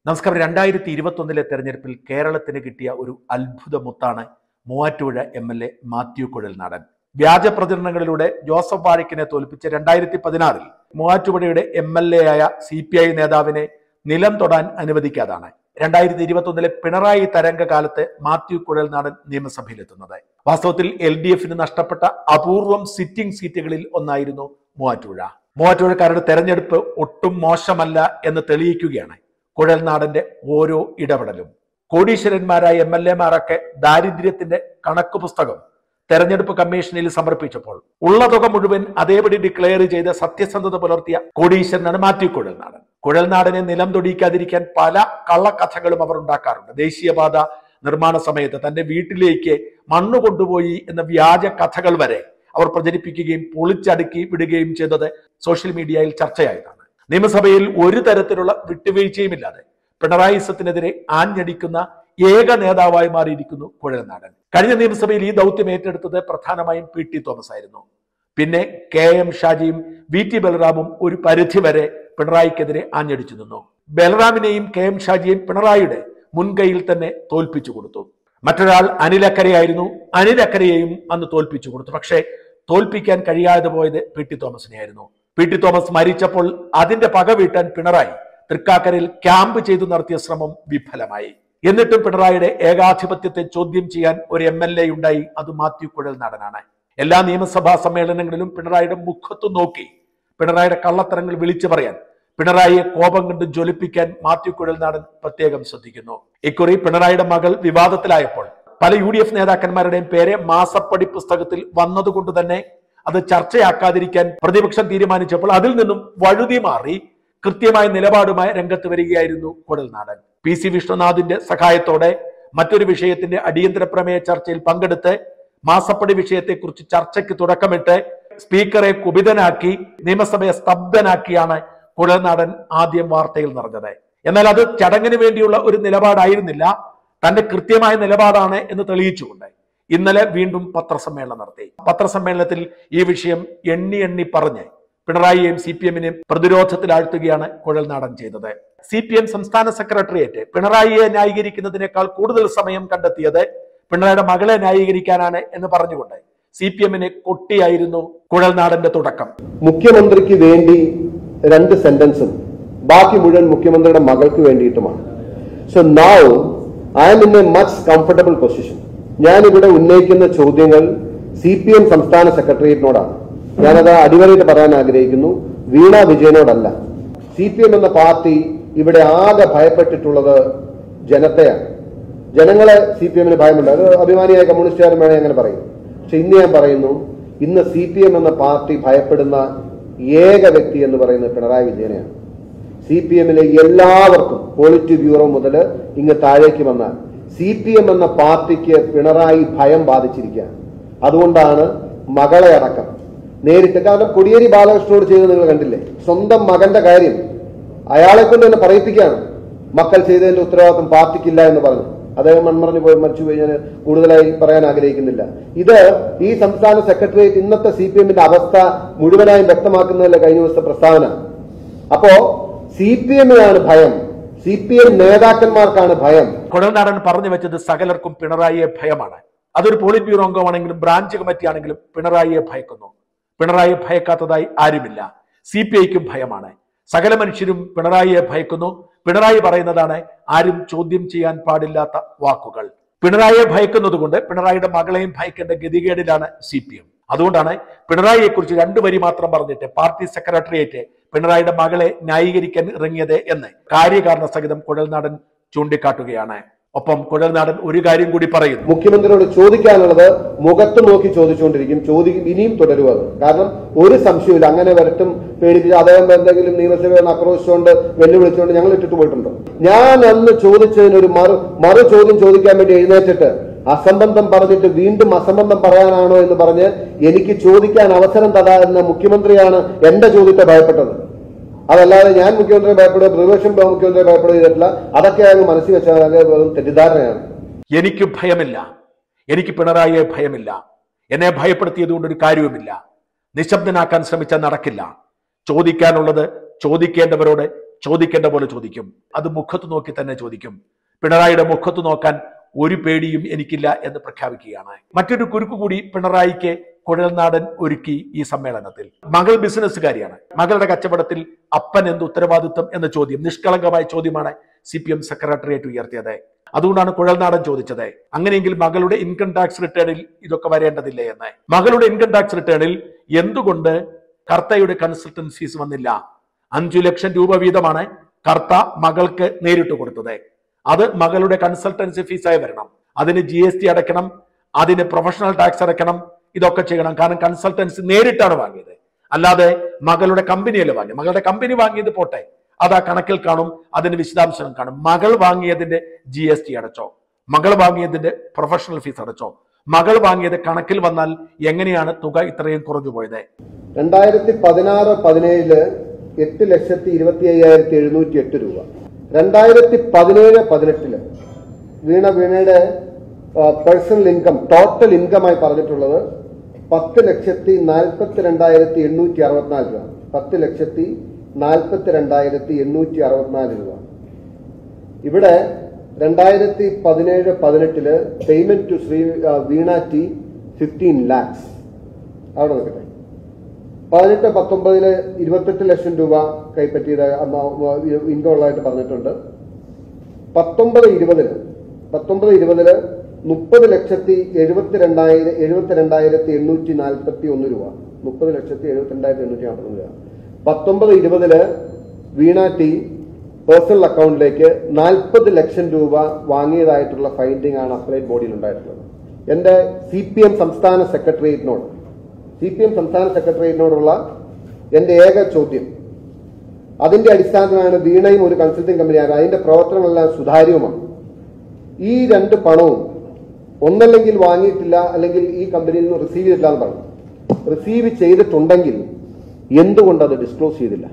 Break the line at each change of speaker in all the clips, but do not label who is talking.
നമസ്കാരം രണ്ടായിരത്തി ഇരുപത്തൊന്നിലെ തെരഞ്ഞെടുപ്പിൽ കേരളത്തിന് കിട്ടിയ ഒരു അത്ഭുത മുത്താണ് Muvattupuzha M L A Mathew Kuzhalnadan വ്യാജ പ്രചരണങ്ങളിലൂടെ ജോസഫ് വാഴക്കിനെ തോൽപ്പിച്ച് രണ്ടായിരത്തി പതിനാറിൽ മൂവാറ്റുപുഴയുടെ എം എൽ എ ആയ സി പി ഐ നേതാവിനെ നിലം തൊടാൻ അനുവദിക്കാതാണ് രണ്ടായിരത്തി ഇരുപത്തൊന്നിലെ പിണറായി തരംഗ കാലത്ത് മാത്യു കുഴൽനാടൻ നിയമസഭയിലെത്തുന്നത് വാസ്തവത്തിൽ എൽ ഡി എഫിന് നഷ്ടപ്പെട്ട അപൂർവം സിറ്റിംഗ് സീറ്റുകളിൽ ഒന്നായിരുന്നു മൂവാറ്റുപുഴ മൂവാറ്റുപുഴക്കാരുടെ തെരഞ്ഞെടുപ്പ് ഒട്ടും മോശമല്ല എന്ന് തെളിയിക്കുകയാണ് കുഴൽനാടന്റെ ഓരോ ഇടപെടലും കോടീശ്വരന്മാരായ എം എൽ എമാരൊക്കെ ദാരിദ്ര്യത്തിന്റെ കണക്ക് പുസ്തകം തെരഞ്ഞെടുപ്പ് കമ്മീഷനിൽ സമർപ്പിച്ചപ്പോൾ ഉള്ള തുക മുഴുവൻ അതേപടി ഡിക്ലെയർ ചെയ്ത് സത്യസന്ധത പുലർത്തിയ കോടീശ്വരനാണ് മാത്യു കുഴൽനാടൻ കുഴൽനാടനെ നിലം തൊടിക്കാതിരിക്കാൻ പല കള്ളക്കഥകളും അവർ ഉണ്ടാക്കാറുണ്ട് ദേശീയപാത നിർമ്മാണ സമയത്ത് തന്റെ വീട്ടിലേക്ക് മണ്ണ് കൊണ്ടുപോയി എന്ന വ്യാജ കഥകൾ വരെ അവർ പ്രചരിപ്പിക്കുകയും പൊളിച്ചടുക്കി വിടുകയും ചെയ്തത് സോഷ്യൽ മീഡിയയിൽ ചർച്ചയായതാണ് നിയമസഭയിൽ ഒരു തരത്തിലുള്ള വിട്ടുവീഴ്ചയുമില്ലാതെ പിണറായിസത്തിനെതിരെ ആഞ്ഞടിക്കുന്ന ഏക നേതാവായി മാറിയിരിക്കുന്നു കുഴൽനാടൻ കഴിഞ്ഞ നിയമസഭയിൽ ഈ ദൗത്യം ഏറ്റെടുത്തത് പ്രധാനമായും പി ടി തോമസ് ആയിരുന്നു പിന്നെ കെ എം ഷാജിയും വി ടി ബലറാമും ഒരു പരിധിവരെ പിണറായിക്കെതിരെ ആഞ്ഞടിച്ചു നിന്നു ബലറാമിനെയും കെ എം ഷാജിയെയും പിണറായിയുടെ മുൻകൈയിൽ തന്നെ തോൽപ്പിച്ചു കൊടുത്തു മറ്റൊരാൾ അനിലക്കരയായിരുന്നു അനിലക്കരയെയും അന്ന് തോൽപ്പിച്ചു കൊടുത്തു പക്ഷേ തോൽപ്പിക്കാൻ കഴിയാതെ പോയത് പി ടി തോമസിനെയായിരുന്നു പി ടി തോമസ് മരിച്ചപ്പോൾ അതിന്റെ പക വീട്ടാൻ പിണറായി തൃക്കാക്കരയിൽ ക്യാമ്പ് ചെയ്തു നടത്തിയ ശ്രമം വിഫലമായി എന്നിട്ടും പിണറായിയുടെ ഏകാധിപത്യത്തെ ചോദ്യം ചെയ്യാൻ ഒരു എം എൽ എ ഉണ്ടായി അത് മാത്യു കുഴൽനാടനാണ് എല്ലാ നിയമസഭാ സമ്മേളനങ്ങളിലും പിണറായിയുടെ മുഖത്തു നോക്കി പിണറായിയുടെ കള്ളത്തരങ്ങൾ വിളിച്ചു പറയാൻ പിണറായിയെ കോപം കണ്ട് ജ്വലിപ്പിക്കാൻ മാത്യു കുഴൽനാടൻ പ്രത്യേകം ശ്രദ്ധിക്കുന്നു ഇക്കുറി പിണറായിയുടെ മകൾ വിവാദത്തിലായപ്പോൾ പല യു ഡി എഫ് നേതാക്കന്മാരുടെയും പേര് മാസപ്പടി പുസ്തകത്തിൽ വന്നതുകൊണ്ട് തന്നെ അത് ചർച്ചയാക്കാതിരിക്കാൻ പ്രതിപക്ഷം തീരുമാനിച്ചപ്പോൾ അതിൽ നിന്നും വഴുതി മാറി കൃത്യമായ നിലപാടുമായി രംഗത്ത് വരികയായിരുന്നു കുഴൽനാടൻ പി സി വിഷ്ണുനാഥിന്റെ സഹായത്തോടെ മറ്റൊരു വിഷയത്തിന്റെ അടിയന്തര പ്രമേയ ചർച്ചയിൽ പങ്കെടുത്ത് മാസപ്പടി വിഷയത്തെക്കുറിച്ച് ചർച്ചയ്ക്ക് തുടക്കമിട്ട് സ്പീക്കറെ കുപിതനാക്കി നിയമസഭയെ സ്തബ്ധനാക്കിയാണ് കുഴൽനാടൻ ആദ്യം വാർത്തയിൽ നിറഞ്ഞത് എന്നാൽ അത് ചടങ്ങിന് വേണ്ടിയുള്ള ഒരു നിലപാടായിരുന്നില്ല തന്റെ കൃത്യമായ നിലപാടാണ് എന്ന് തെളിയിച്ചുകൊണ്ട് ഇന്നലെ വീണ്ടും പത്രസമ്മേളനം നടത്തി പത്രസമ്മേളനത്തിൽ ഈ വിഷയം എണ്ണി എണ്ണി പറഞ്ഞ് പിണറായിയെയും സി പി എമ്മിനെയും പ്രതിരോധത്തിലാഴ്ത്തുകയാണ് കുഴൽനാടൻ ചെയ്തത് സി പി എം സംസ്ഥാന സെക്രട്ടേറിയറ്റ് പിണറായിയെ ന്യായീകരിക്കുന്നതിനേക്കാൾ കൂടുതൽ സമയം കണ്ടെത്തിയത് പിണറായിയുടെ മകളെ ന്യായീകരിക്കാനാണ് എന്ന് പറഞ്ഞുകൊണ്ട് സി പി എമ്മിനെ കൊട്ടിയായിരുന്നു കുഴൽനാടന്റെ തുടക്കം
മുഖ്യമന്ത്രിക്ക് വേണ്ടി രണ്ട് സെന്റൻസും ബാക്കി മുഴുവൻ മുഖ്യമന്ത്രിയുടെ മകൾക്ക് വേണ്ടിയിട്ടുമാണ് so now I'm in a much comfortable position ഞാൻ ഇവിടെ ഉന്നയിക്കുന്ന ചോദ്യങ്ങൾ സി പി എം സംസ്ഥാന സെക്രട്ടേറിയറ്റിനോടാണ് ഞാനത് അടിവരയിട്ട് പറയാൻ ആഗ്രഹിക്കുന്നു വീണ വിജയനോടല്ല സി പി എം എന്ന പാർട്ടി ഇവിടെ ആകെ ഭയപ്പെട്ടിട്ടുള്ളത് ജനത്തെയാണ് ജനങ്ങളെ സി പി എമ്മിന് ഭയമുണ്ട് അത് അഭിമാനിയായ കമ്മ്യൂണിസ്റ്റുകാരൻ വേണേ അങ്ങനെ പറയും പക്ഷെ ഇന്ന് ഞാൻ പറയുന്നു ഇന്ന് സി പി എം എന്ന പാർട്ടി ഭയപ്പെടുന്ന ഏക വ്യക്തി എന്ന് പറയുന്നത് പിണറായി വിജയനെയാണ് സി പി എമ്മിലെ എല്ലാവർക്കും പോളിറ്റ് ബ്യൂറോ മുതൽ ഇങ്ങ് താഴേക്ക് വന്നാൽ സി പി എം എന്ന പാർട്ടിക്ക് പിണറായി ഭയം ബാധിച്ചിരിക്കുകയാണ് അതുകൊണ്ടാണ് മകളെ അടക്കം നേരിട്ട് കാരണം കൊടിയേരി ബാലകൃഷ്ണനോട് ചെയ്ത് നിങ്ങൾ കണ്ടില്ലേ സ്വന്തം മകന്റെ കാര്യം അയാളെ കൊണ്ട് തന്നെ പറയിപ്പിക്കുകയാണ് മക്കൾ ചെയ്തതിന്റെ ഉത്തരവാദിത്വം പാർട്ടിക്കില്ല എന്ന് പറഞ്ഞു അദ്ദേഹം മൺമറഞ്ഞു പോയി മരിച്ചുപോയി ഞാൻ കൂടുതലായി പറയാൻ ആഗ്രഹിക്കുന്നില്ല ഇത് ഈ സംസ്ഥാന സെക്രട്ടേറിയറ്റ് ഇന്നത്തെ സി പി എമ്മിന്റെ അവസ്ഥ മുഴുവനായും വ്യക്തമാക്കുന്നതല്ല കഴിഞ്ഞ ദിവസത്തെ പ്രസ്താവന അപ്പോ സി പി എമ്മിനാണ് ഭയം സി പി എം നേതാക്കന്മാർക്കാണ് ഭയം
കുഴൽനാടൻ പറഞ്ഞു വെച്ചത് സകലർക്കും പിണറായിയെ ഭയമാണ് അതൊരു പോളിറ്റ് ബ്യൂറോ അംഗമാണെങ്കിലും ബ്രാഞ്ച് കമ്മിറ്റി ആണെങ്കിലും പിണറായിയെ ഭയക്കുന്നു പിണറായിയെ ഭയക്കാത്തതായി ആരുമില്ല സി പി ഐക്കും ഭയമാണ് സകല മനുഷ്യരും പിണറായിയെ ഭയക്കുന്നു പിണറായി പറയുന്നതാണ് ആരും ചോദ്യം ചെയ്യാൻ പാടില്ലാത്ത വാക്കുകൾ പിണറായിയെ ഭയക്കുന്നത് കൊണ്ട് പിണറായിയുടെ മകളെയും ഭയക്കേണ്ട ഗതികേടിലാണ് സി പി എം അതുകൊണ്ടാണ് പിണറായിയെ കുറിച്ച് രണ്ടു വരി മാത്രം പറഞ്ഞിട്ട് പാർട്ടി സെക്രട്ടേറിയറ്റ് പിണറായിയുടെ മകളെ ന്യായീകരിക്കാൻ ഇറങ്ങിയത് എന്ന് കാര്യകാരണ സഹിതം കുഴൽനാടൻ ചൂണ്ടിക്കാട്ടുകയാണ് ഒപ്പം കുഴൽനാടൻ ഒരു കാര്യം കൂടി പറയുന്നു
മുഖ്യമന്ത്രിയോട് ചോദിക്കാനുള്ളത് മുഖത്ത് നോക്കി ചോദിച്ചുകൊണ്ടിരിക്കും ചോദിക്കും ഇനിയും തുടരും അത് കാരണം ഒരു സംശയമില്ല അങ്ങനെ വരട്ടും പേടിപ്പിച്ച് അദ്ദേഹം എന്തെങ്കിലും നിയമസഭയിൽ ആക്രോശിച്ചുകൊണ്ട് വെല്ലുവിളിച്ചുകൊണ്ട് ഞങ്ങൾ ഇട്ടിട്ട് പോയിട്ടുണ്ടോ ഞാൻ അന്ന് ചോദിച്ചതിന് ഒരു മറു മറു ചോദ്യം ചോദിക്കാൻ വേണ്ടി എഴുന്നേറ്റിട്ട് അസംബന്ധം പറഞ്ഞിട്ട് വീണ്ടും അസംബന്ധം പറയാനാണോ എന്ന് പറഞ്ഞ് എനിക്ക് ചോദിക്കാൻ അവസരം തരാവുന്ന മുഖ്യമന്ത്രിയാണ് എന്റെ ചോദ്യത്തെ ഭയപ്പെട്ടത് അതല്ലാതെ ഞാൻ മുഖ്യമന്ത്രിയെ ഭയപ്പെടുക പ്രതിപക്ഷം മുഖ്യമന്ത്രിയെ ഭയപ്പെടുക ചെയ്തിട്ടില്ല അതൊക്കെ അങ്ങ് മനസ്സിൽ വെച്ചാൽ അത് വെറും തെറ്റിദ്ധാരണയാണ്
എനിക്ക് ഭയമില്ല എനിക്ക് പിണറായിയെ ഭയമില്ല എന്നെ ഭയപ്പെടുത്തിയത് കൊണ്ട് ഒരു കാര്യവുമില്ല നിശബ്ദനാക്കാൻ ശ്രമിച്ചാൽ നടക്കില്ല ചോദിക്കാനുള്ളത് ചോദിക്കേണ്ടവരോട് ചോദിക്കേണ്ട പോലെ ചോദിക്കും അത് മുഖത്ത് നോക്കി തന്നെ ചോദിക്കും പിണറായിയുടെ മുഖത്ത് നോക്കാൻ ഒരു പേടിയും എനിക്കില്ല എന്ന് പ്രഖ്യാപിക്കുകയാണ് മറ്റൊരു കുരുക്ക് കൂടി പിണറായിക്ക് കുഴൽനാടൻ ഒരുക്കി ഈ സമ്മേളനത്തിൽ മകൾ ബിസിനസ്സുകാരിയാണ് മകളുടെ കച്ചവടത്തിൽ അപ്പൻ എന്ത് ഉത്തരവാദിത്വം എന്ന ചോദ്യം നിഷ്കളങ്കമായ ചോദ്യമാണ് സി പി എം സെക്രട്ടേറിയറ്റ് ഉയർത്തിയത് അതുകൊണ്ടാണ് കുഴൽനാടൻ ചോദിച്ചത് അങ്ങനെയെങ്കിൽ മകളുടെ ഇൻകം ടാക്സ് റിട്ടേണിൽ ഇതൊക്കെ വരേണ്ടതില്ലേ എന്ന് മകളുടെ ഇൻകം ടാക്സ് റിട്ടേണിൽ എന്തുകൊണ്ട് കർത്തയുടെ കൺസൾട്ടൻസീസ് വന്നില്ല അഞ്ചു ലക്ഷം രൂപ വീതമാണ് കർത്ത മകൾക്ക് നേരിട്ട് കൊടുത്തത് അത് മകളുടെ കൺസൾട്ടൻസി ഫീസായി വരണം അതിന് ജി എസ് ടി അടയ്ക്കണം അതിന് പ്രൊഫഷണൽ ടാക്സ് അടയ്ക്കണം ഇതൊക്കെ ചെയ്യണം കാരണം കൺസൾട്ടൻസി നേരിട്ടാണ് വാങ്ങിയത് അല്ലാതെ മകളുടെ കമ്പനിയല്ല വാങ്ങി മകളുടെ കമ്പനി വാങ്ങിയത് പോട്ടെ അത് ആ കണക്കിൽ കാണും അതിന് വിശദാംശം കാണും മകൾ വാങ്ങിയതിന്റെ ജി എസ് ടി അടച്ചോ മകൾ വാങ്ങിയതിന്റെ പ്രൊഫഷണൽ ഫീസ് അടച്ചോ മകൾ വാങ്ങിയത് കണക്കിൽ വന്നാൽ എങ്ങനെയാണ് തുക ഇത്രയും കുറഞ്ഞു പോയത്
രണ്ടായിരത്തി പതിനാറ് പതിനേഴില് എട്ട് ലക്ഷത്തി ഇരുപത്തി അയ്യായിരത്തി എഴുന്നൂറ്റി എട്ട് രൂപ രണ്ടായിരത്തി പതിനേഴ് പതിനെട്ടില് വീണ വീണയുടെ പേഴ്സണൽ ഇൻകം ടോട്ടൽ ഇൻകമായി പറഞ്ഞിട്ടുള്ളത് പത്ത് ലക്ഷത്തി നാൽപ്പത്തി രണ്ടായിരത്തി എണ്ണൂറ്റി അറുപത്തിനാല് രൂപ പത്ത് ലക്ഷത്തി നാൽപ്പത്തി രണ്ടായിരത്തി എണ്ണൂറ്റി അറുപത്തിനാല് രൂപ ഇവിടെ രണ്ടായിരത്തി പതിനേഴ് പതിനെട്ടില് പേയ്മെന്റ് ടു ശ്രീ ആ, വീണ ടി ഫിഫ്റ്റീൻ ലാക്സ് അവിടെ നിൽക്കട്ടെ പതിനെട്ട് പത്തൊമ്പതില് ഇരുപത്തെട്ട് ലക്ഷം രൂപ കൈപ്പറ്റിയത് ഇൻകം ഉള്ളതായിട്ട് പറഞ്ഞിട്ടുണ്ട് പത്തൊമ്പത് ഇരുപതില് പത്തൊമ്പത് ഇരുപതില് മുപ്പത് ലക്ഷത്തി എഴുപത്തിരണ്ടായിരം എഴുപത്തിരണ്ടായിരത്തി എണ്ണൂറ്റി നാൽപ്പത്തി ഒന്ന് രൂപ മുപ്പത് ലക്ഷത്തി എഴുപത്തിരണ്ടായിരത്തി എണ്ണൂറ്റി നാൽപ്പത്തി രൂപ പത്തൊമ്പത് ഇരുപതില് വീണ ടി പേഴ്സണൽ അക്കൗണ്ടിലേക്ക് നാൽപ്പത് ലക്ഷം രൂപ വാങ്ങിയതായിട്ടുള്ള ഫൈൻഡിംഗ് ആണ് അപ്ലൈറ്റ് ബോഡിയിൽ ഉണ്ടായിട്ടുള്ളത് എന്റെ സി പി എം സംസ്ഥാന സെക്രട്ടേറിയറ്റിനോട് സി പി എം സംസ്ഥാന സെക്രട്ടേറിയറ്റിനോടുള്ള എന്റെ ഏക ചോദ്യം അതിന്റെ അടിസ്ഥാനത്തിലാണ് വീണയും ഒരു കൺസൾട്ടിംഗ് കമ്പനിയാണ് അതിന്റെ പ്രവർത്തനങ്ങളെല്ലാം സുതാര്യവുമാണ് ഈ രണ്ട് പണവും ഒന്നല്ലെങ്കിൽ വാങ്ങിയിട്ടില്ല അല്ലെങ്കിൽ ഈ കമ്പനിയിൽ നിന്ന് റിസീവ് ചെയ്തിട്ടില്ല എന്ന് പറഞ്ഞു റിസീവ് ചെയ്തിട്ടുണ്ടെങ്കിൽ എന്തുകൊണ്ട് അത് ഡിസ്ക്ലോസ് ചെയ്തില്ല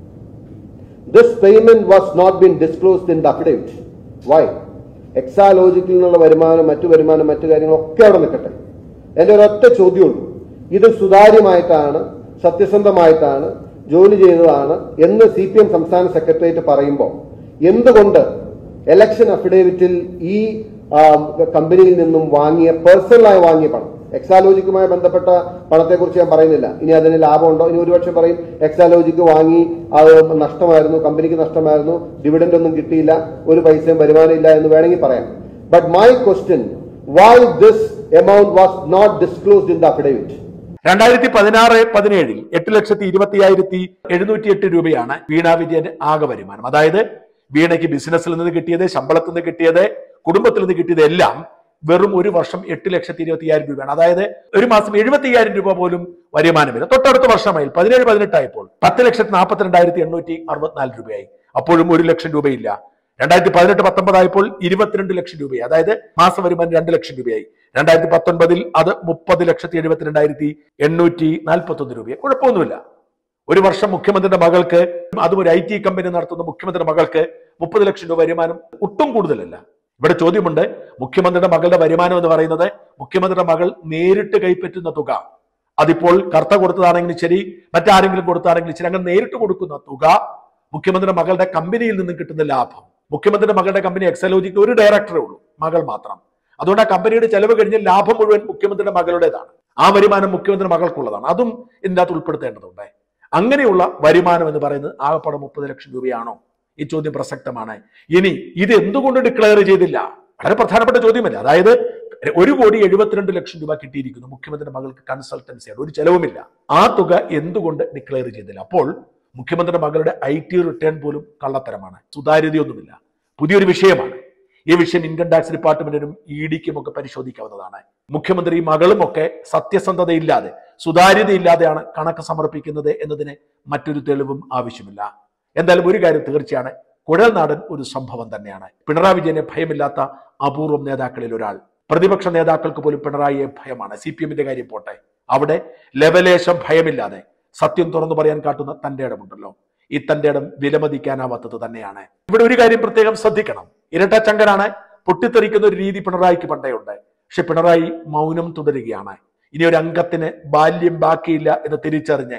this payment was not been disclosed in the affidavit why എക്സാലോജിക്കിൽ നിന്നുള്ള വരുമാനം മറ്റു വരുമാനം മറ്റു കാര്യങ്ങളൊക്കെ അവിടെ നിൽക്കട്ടെ എന്റെ ഒരൊറ്റ ചോദ്യമുള്ളൂ ഇത് സുതാര്യമായിട്ടാണ് സത്യസന്ധമായിട്ടാണ് ജോലി ചെയ്തതാണ് എന്ന് സി പി എം സംസ്ഥാന സെക്രട്ടേറിയറ്റ് പറയുമ്പോൾ എന്തുകൊണ്ട് എലക്ഷൻ അഫിഡേവിറ്റിൽ ഈ ആ, കമ്പനിയിൽ നിന്നും വാങ്ങിയ പേഴ്സണലായി വാങ്ങിയ പണം എക്സാലോജിക്കുമായി ബന്ധപ്പെട്ട പണത്തെക്കുറിച്ച് ഞാൻ പറയുന്നില്ല ഇനി അതിന് ലാഭമുണ്ടോ ഇനി ഒരുപക്ഷെ പറയും എക്സാലോജിക്ക് വാങ്ങി അത് നഷ്ടമായിരുന്നു കമ്പനിക്ക് നഷ്ടമായിരുന്നു ഡിവിഡൻഡ് ഒന്നും കിട്ടിയില്ല ഒരു പൈസയും വരുമാനം ഇല്ല എന്ന് വേണമെങ്കിൽ പറയാം but my question why this amount was not disclosed in the affidavit
രണ്ടായിരത്തി പതിനാറ് പതിനേഴിൽ എട്ട് ലക്ഷത്തി ഇരുപത്തി അയ്യായിരത്തി എഴുന്നൂറ്റി എട്ട് രൂപയാണ് വീണ വിജയന്റെ ആകെ വരുമാനം അതായത് വീണയ്ക്ക് ബിസിനസ്സിൽ നിന്ന് കിട്ടിയത് ശമ്പളത്തിൽ നിന്ന് കിട്ടിയത് കുടുംബത്തിൽ നിന്ന് കിട്ടിയത് എല്ലാം വെറും ഒരു വർഷം എട്ട് ലക്ഷത്തി ഇരുപത്തി അയ്യായിരം രൂപയാണ് അതായത് ഒരു മാസം എഴുപത്തി അയ്യായിരം രൂപ പോലും വരുമാനമില്ല തൊട്ടടുത്ത വർഷമായി പതിനേഴ് പതിനെട്ടായപ്പോൾ പത്ത് ലക്ഷത്തി നാൽപ്പത്തി രണ്ടായിരത്തി എണ്ണൂറ്റി അറുപത്തിനാല് രൂപയായി അപ്പോഴും ഒരു ലക്ഷം രൂപയില്ല രണ്ടായിരത്തി പതിനെട്ട് പത്തൊമ്പതായപ്പോൾ ഇരുപത്തിരണ്ട് ലക്ഷം രൂപയായി അതായത് മാസ വരുമാനം രണ്ട് ലക്ഷം രൂപയായി രണ്ടായിരത്തി പത്തൊൻപതിൽ അത് മുപ്പത് ലക്ഷത്തി എഴുപത്തിരണ്ടായിരത്തി എണ്ണൂറ്റി നാൽപ്പത്തി ഒന്ന് രൂപയായി കുഴപ്പമൊന്നുമില്ല ഒരു വർഷം മുഖ്യമന്ത്രിയുടെ മകൾക്ക് അതും ഒരു ഐ ടി കമ്പനി നടത്തുന്ന മുഖ്യമന്ത്രിയുടെ മകൾക്ക് മുപ്പത് ലക്ഷം രൂപ വരുമാനം ഒട്ടും കൂടുതലല്ല ഇവിടെ ചോദ്യമുണ്ട് മുഖ്യമന്ത്രിയുടെ മകളുടെ വരുമാനം എന്ന് പറയുന്നത് മുഖ്യമന്ത്രിയുടെ മകൾ നേരിട്ട് കൈപ്പറ്റുന്ന തുക അതിപ്പോൾ കർത്ത കൊടുത്തതാണെങ്കിലും ശരി മറ്റാരെങ്കിലും കൊടുത്താണെങ്കിലും ശരി അങ്ങനെ നേരിട്ട് കൊടുക്കുന്ന തുക മുഖ്യമന്ത്രിയുടെ മകളുടെ കമ്പനിയിൽ നിന്നും കിട്ടുന്ന ലാഭം മുഖ്യമന്ത്രിയുടെ മകളുടെ കമ്പനി എക്സലോജിക്ക് ഒരു ഡയറക്ടറേ ഉള്ളൂ മകൾ മാത്രം അതുകൊണ്ട് ആ കമ്പനിയുടെ ചെലവ് കഴിഞ്ഞ് ലാഭം മുഴുവൻ മുഖ്യമന്ത്രിയുടെ മകളുടേതാണ് ആ വരുമാനം മുഖ്യമന്ത്രിയുടെ മകൾക്കുള്ളതാണ് അതും ഇതിൻ്റെ അകത്ത് ഉൾപ്പെടുത്തേണ്ടതുണ്ട് അങ്ങനെയുള്ള വരുമാനം എന്ന് പറയുന്നത് ആകെപ്പാടെ മുപ്പത് ലക്ഷം രൂപയാണോ ഈ ചോദ്യം പ്രസക്തമാണ് ഇനി ഇത് എന്തുകൊണ്ട് ഡിക്ലെയർ ചെയ്തില്ല വളരെ പ്രധാനപ്പെട്ട ചോദ്യമല്ല അതായത് ഒരു കോടി എഴുപത്തിരണ്ട് ലക്ഷം രൂപ കിട്ടിയിരിക്കുന്നു മുഖ്യമന്ത്രിയുടെ മകൾക്ക് കൺസൾട്ടൻസിയാണ് ഒരു ചെലവുമില്ല ആ തുക എന്തുകൊണ്ട് ഡിക്ലെയർ ചെയ്തില്ല അപ്പോൾ മുഖ്യമന്ത്രിയുടെ മകളുടെ ഐ ടി റിട്ടേൺ പോലും കള്ളത്തരമാണ് സുതാര്യതയൊന്നുമില്ല പുതിയൊരു വിഷയമാണ് ഈ വിഷയം ഇൻകം ടാക്സ് ഡിപ്പാർട്ട്മെന്റിനും ഇ ഡിക്കും ഒക്കെ പരിശോധിക്കാവുന്നതാണ് മുഖ്യമന്ത്രി മകളും ഒക്കെ സത്യസന്ധതയില്ലാതെ സുതാര്യതയില്ലാതെയാണ് കണക്ക് സമർപ്പിക്കുന്നത് എന്നതിന് മറ്റൊരു തെളിവും ആവശ്യമില്ല എന്തായാലും ഒരു കാര്യം തീർച്ചയാണ് കുഴൽനാടൻ ഒരു സംഭവം തന്നെയാണ് പിണറായി വിജയനെ ഭയമില്ലാത്ത അപൂർവം നേതാക്കളിൽ ഒരാൾ പ്രതിപക്ഷ നേതാക്കൾക്ക് പോലും പിണറായിയെ ഭയമാണ് സി പി എമ്മിന്റെ കാര്യം പോട്ടെ അവിടെ ലെവലേശം ഭയമില്ലാതെ സത്യം തുറന്നു പറയാൻ കാട്ടുന്ന തന്റെ ഇടമുണ്ടല്ലോ ഈ തന്റെ ഇടം വിലമതിക്കാനാവാത്തത് തന്നെയാണ് ഇവിടെ ഒരു കാര്യം പ്രത്യേകം ശ്രദ്ധിക്കണം ഇരട്ടച്ചങ്കനാണ് പൊട്ടിത്തെറിക്കുന്ന ഒരു രീതി പിണറായിക്ക് പണ്ടേയുണ്ട് പക്ഷെ പിണറായി മൗനം തുടരുകയാണ് ഇനി ഒരു അംഗത്തിന് ബാല്യം ബാക്കിയില്ല എന്ന് തിരിച്ചറിഞ്ഞ്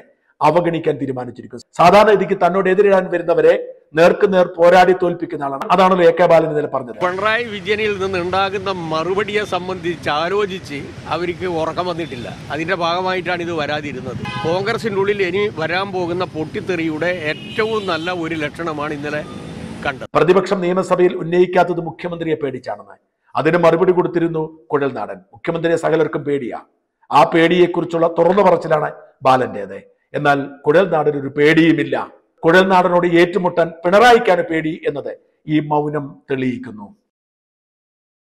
അവഗണിക്കാൻ തീരുമാനിച്ചിരിക്കുന്നു സാധാരണ രീതിക്ക് തന്നോട് എതിരിടാൻ വരുന്നവരെ നേർക്ക് നേർ പോരാടി തോൽപ്പിക്കുന്ന ആളാണ് അതാണല്ലോ എ കെ ബാലൻ ഇന്നലെ പറഞ്ഞത്
പിണറായി വിജയനിൽ നിന്ന് ഉണ്ടാകുന്ന മറുപടിയെ സംബന്ധിച്ച് ആലോചിച്ച് അവർക്ക് ഉറക്കം വന്നിട്ടില്ല അതിന്റെ ഭാഗമായിട്ടാണ് ഇത് വരാതിരുന്നത് കോൺഗ്രസിന്റെ ഉള്ളിൽ ഇനി വരാൻ പോകുന്ന പൊട്ടിത്തെറിയുടെ ഏറ്റവും നല്ല ഒരു ലക്ഷണമാണ് ഇന്നലെ കണ്ടത്
പ്രതിപക്ഷം നിയമസഭയിൽ ഉന്നയിക്കാത്തത് മുഖ്യമന്ത്രിയെ പേടിച്ചാണെന്ന് അതിന് മറുപടി കൊടുത്തിരുന്നു കുഴൽനാടൻ മുഖ്യമന്ത്രിയെ സകലർക്കും പേടിയാ ആ പേടിയെക്കുറിച്ചുള്ള തുറന്നു പറച്ചിലാണ് ബാലന്റേത് എന്നാൽ കുഴൽനാടൻ ഒരു പേടിയുമില്ല കുഴൽനാടനോട് ഏറ്റുമുട്ടാൻ പിണറായിക്കാണ് പേടി എന്നത് ഈ മൗനം തെളിയിക്കുന്നു